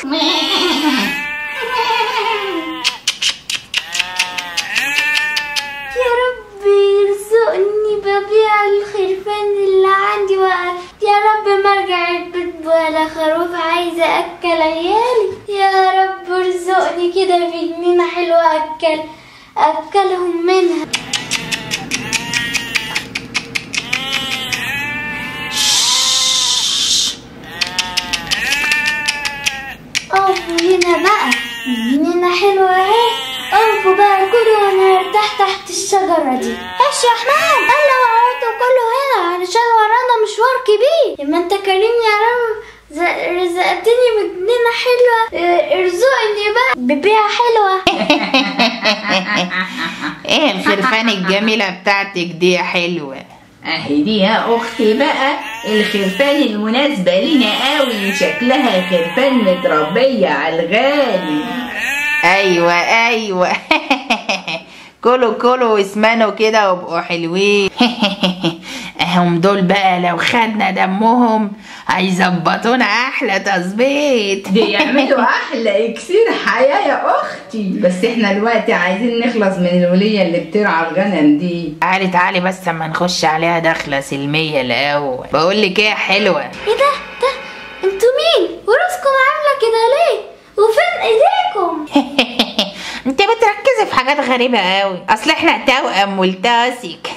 يا رب يرزقني ببيع الخرفان اللي عندي وقت يا رب ما ارجع البيت ولا خروف عايزه اكل عيالي يا رب ارزقني كده في جنينه حلوه اكل اكلهم منها اقفوا هنا بقى جنينة حلوة اهي اقفوا بقى كلوا وانا ارتاح تحت الشجرة دي ايش يا حمام الا وقعدتوا كله هنا علشان ورانا مشوار كبير لما انت كريم يا رب ز- رزقتني بجنينة حلوة اه، ارزقني بقى ببيعة حلوة ايه الخرفان الجميلة بتاعتك دي يا حلوة اهي دي يا اختي بقى الخرفان المناسبة لينا قوي شكلها خرفان متربية على الغالي ايوه ايوه كلوا كلوا واسمنوا كده وابقوا حلوين اهم دول بقى لو خدنا دمهم هيظبطونا احلى تظبيط دي يعملوا احلى اكسير حياة يا اختي بس احنا دلوقتي عايزين نخلص من الولية اللي بترعى الغنم دي تعالي تعالي بس اما نخش عليها دخلة سلمية الاول بقول لك ايه يا حلوة ايه ده ده انتوا مين وراسكم عاملة كده ليه وفين ايديكم انت بتركزي في حاجات غريبة قوي اصل احنا توأم ملتصق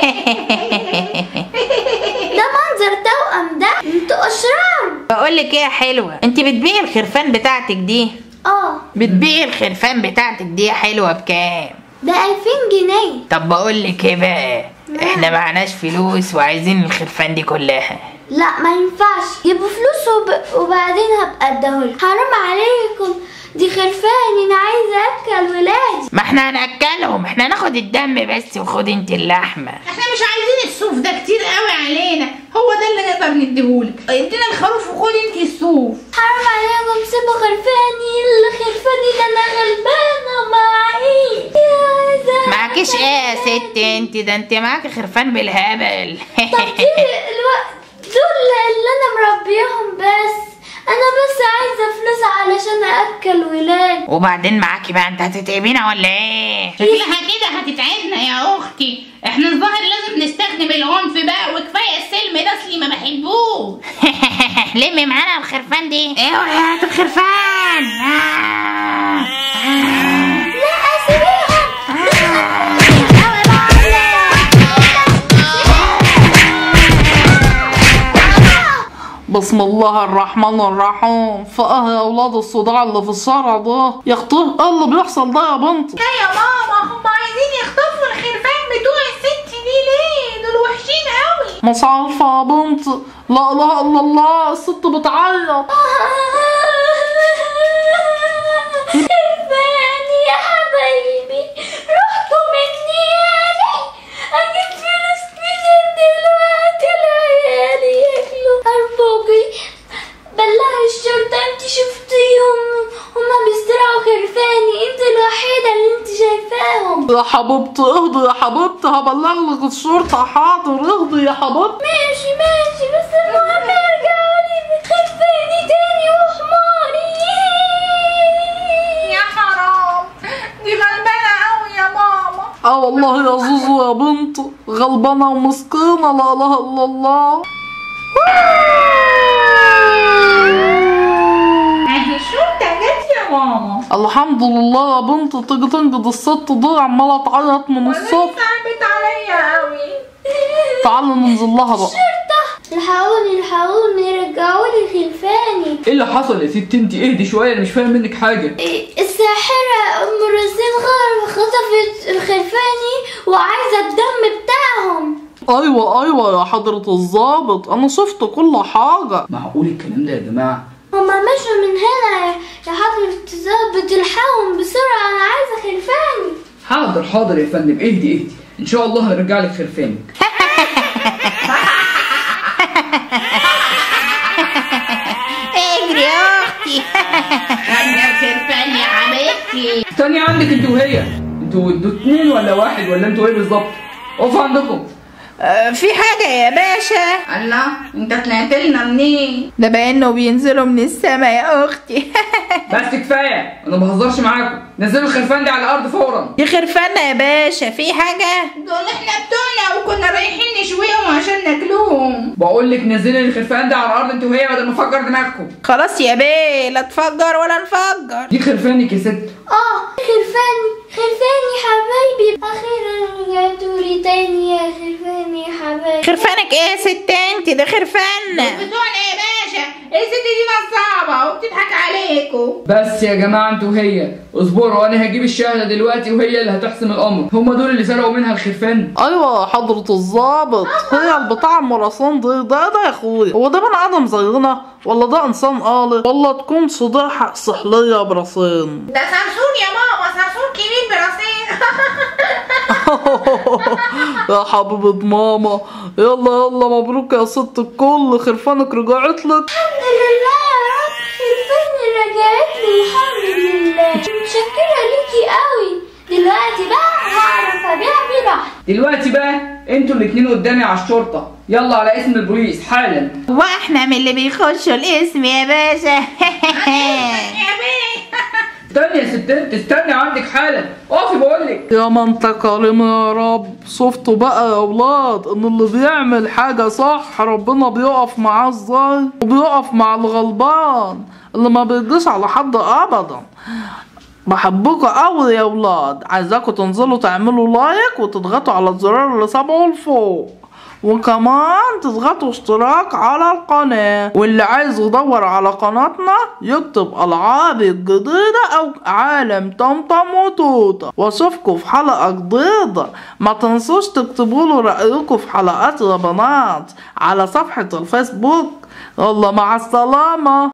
ده منظر توأم ده انتوا اشرار بقول لك ايه يا حلوة انت بتبيعي الخرفان بتاعتك دي اه بتبيعي الخرفان بتاعتك دي يا حلوة بكام ده 2000 جنيه طب بقول لك ايه بقى احنا معناش فلوس وعايزين الخرفان دي كلها لا ما ينفعش جيبوا فلوس وب... وبعدين هبقى اديهولك حرام عليكم دي خرفان انا عايزه اكل ولادي ما احنا هناكلهم احنا هناخد الدم بس وخد انت اللحمه احنا مش عايزين الصوف ده كتير قوي علينا هو ده اللي نقدر نديهولك ادينا الخروف وخد انت الصوف حرام عليكم سيبوا خرفاني اللي خرفاني ده انا غلبانه معيش يا زلمة. معكيش ايه يا ست انت ده انت معاكي خرفان بالهبل طب دي الوقت دول اللي انا مربيهم بس انا بس عايزه فلوس علشان اكل ولادي وبعدين معاكي بقى انت هتتعبينا ولا ايه شكلها كده هتتعبنا يا اختي احنا الظاهر لازم نستخدم العنف بقى وكفايه السلم ده اصلي ما بحبوش لمي معانا الخرفان دي اوعي هات الخرفان آه. آه. لا اسيبيهم بسم الله الرحمن الرحيم فاه يا اولاد الصداع اللي في الشارع ده يا اختي ايه اللي بيحصل ده يا بنت لا يا ماما هم عايزين يخطفوا الخرفان بتوع الست دي ليه دول وحشين قوي مش عارفه يا بنت لا اله الا الله الست بتعيط خرفاني يا حبايبي رحتوا مني يعني اجيب فلوس منين دلوقتي لعيالي ياكلوا ارجوكي بلغ الشرطة انت شفتيهم هما بيسرقوا خرفاني انت الوحيدة اللي انت شايفاهم يا حبيبتي اهدي يا حبيبتي هبلغ لك الشرطه حاضر اهدي يا حبيبتي ماشي ماشي بس المهم يرجعوا لي خرفاني تاني وحماري يا حرام دي غلبانه قوي يا ماما اه والله يا زوزو يا بنت غلبانه ومسكينه لا اله الا الله اهي الشرطه جت يا ماما الحمد لله يا بنت تيجي تنجد الست دي عماله تعيط من الصبح صعبت عليا قوي تعالي ننزل لها بقى الحقوني الحقوني رجعوا لي خلفاني ايه اللي حصل يا ست انت اهدي شويه انا مش فاهم منك حاجه الساحرة ام رزين غار خطفت الخلفاني وعايزة الدم بتاعهم ايوه ايوه يا حضرة الظابط انا شفت كل حاجة معقول الكلام ده يا جماعه هما مشوا من هنا يا حضرة الظابط الحقهم بسرعة انا عايزة خلفاني حاضر حاضر يا فندم اهدي اهدي ان شاء الله هنرجع لك خرفانك اجري يا اختي خدنا الخرفان يا حبيبتي تاني عندك انت وهي انتوا انتوا اتنين ولا واحد ولا انتوا ايه بالظبط اقفوا عندكم آه، في حاجة يا باشا الله انت طلعت لنا منين ده بانه بينزلوا من السما يا اختي بس كفايه انا ما بهزرش معاكم نزلوا الخرفان دي على الارض فورا دي خرفانة يا باشا في حاجة دول احنا بتوعنا وكنا رايحين نشويهم عشان ناكلوهم بقول لك نزلوا الخرفان دي على الارض انت وهي بدل ما افجر دماغكم خلاص يا بيه لا تفجر ولا نفجر دي خرفانك يا ست اه خرفاني خرفاني حبايبي اخيرا رجعتوا لي تاني يا خرفاني يا حبايبي خرفانك ايه يا ست انت ده خرفان بتوعنا يا باشا الست دي نصابة وبتضحك عليكم بس يا جماعه انتوا وهي اصبروا انا هجيب الشهاده دلوقتي وهي اللي هتحسم الامر هم دول اللي سرقوا منها الخرفان ايوه يا حضرة الظابط هي البتاع المراسان دي ده ده يا اخويا هو ده بني ادم زينا ولا ده انسان آلي ولا تكون صداحة سحلية براسين ده صرصور يا ماما صرصور كبير براسين يا حبيبة ماما يلا يلا مبروك يا ست الكل خرفانك رجعت لك الحمد لله يا رب خرفاني رجعت لي الحمد لله متشكرة ليكي قوي دلوقتي بقى هعرف ابيع براحتي دلوقتي بقى انتوا الاتنين قدامي على الشرطه يلا على اسم البوليس حالا واحنا من اللي بيخشوا الاسم يا باشا يا بيه استني يا ستات استني عندك حالا اقفي بقول لك يا ما انت كريم يا رب شفتوا بقى يا اولاد ان اللي بيعمل حاجة صح ربنا بيقف معاه ازاي وبيقف مع الغلبان اللي ما بيديش على حد ابدا بحبكوا قوي يا اولاد عايزاكوا تنزلوا تعملوا لايك وتضغطوا على الزرار اللي سابعه لفوق وكمان تضغطوا اشتراك على القناة واللي عايز يدور على قناتنا يكتب ألعاب الجديدة أو عالم طمطم وتوتة واشوفكوا في حلقة جديدة ما تنسوش تكتبوا له رأيكم في حلقات يا بنات على صفحة الفيسبوك يلا مع السلامة